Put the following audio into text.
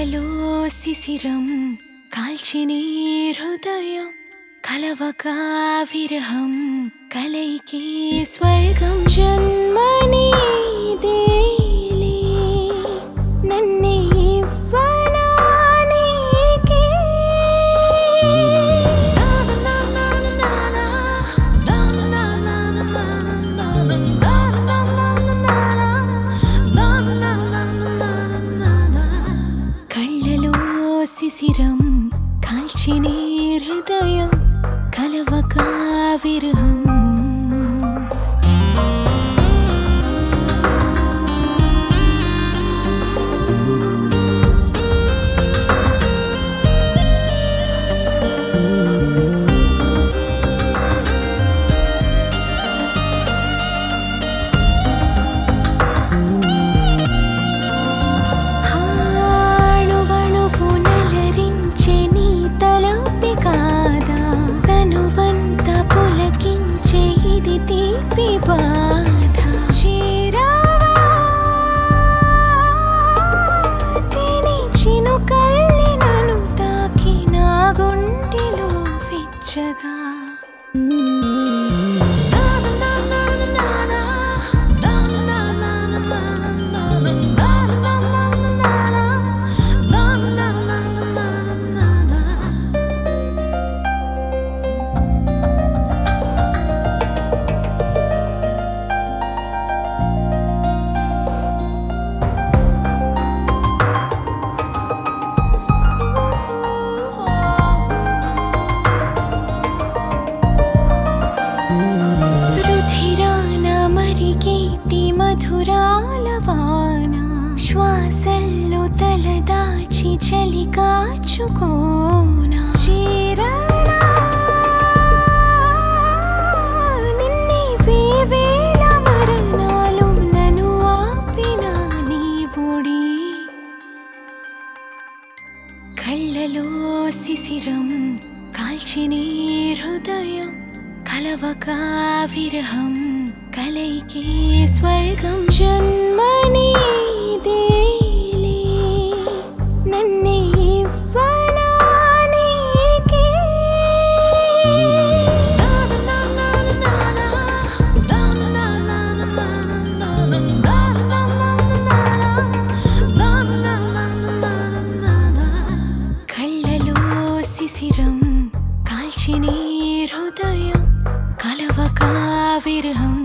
కళ్ళలో శిశిరం కాల్చిని హృదయం కలవక విరహం కలయికే స్వర్గం జన్మని దేలే నన్నే ఇవ్వనా నీకే? కళ్ళలో శిశిరం కాల్చిని హృదయం కలవక విరహం హాణువణువు నలరించే నీ తలపి కాదా తనువంత పులకించే ఇది తీపి బాధ చీరావా తిని చినుకల్లి నన్ను తాకి నా గుండెలో విచ్చగా రుధిరాన మరిగేటి మధురాల వాన శ్వాసల్లో తలదాచి చలి కాచుకోనా చీరనా నిన్నే వేవేల మరణాలు నన్ను ఆపిన నీవుడి కళ్ళలో శిశిరం కాల్చిని హృదయం కలవక విరహం కలయికే స్వర్గం జన్మని దేలే నన్నే ఇవ్వనా నీకే? కళ్ళలో శిశిరం కాల్చిని హృదయం కలవక విరహం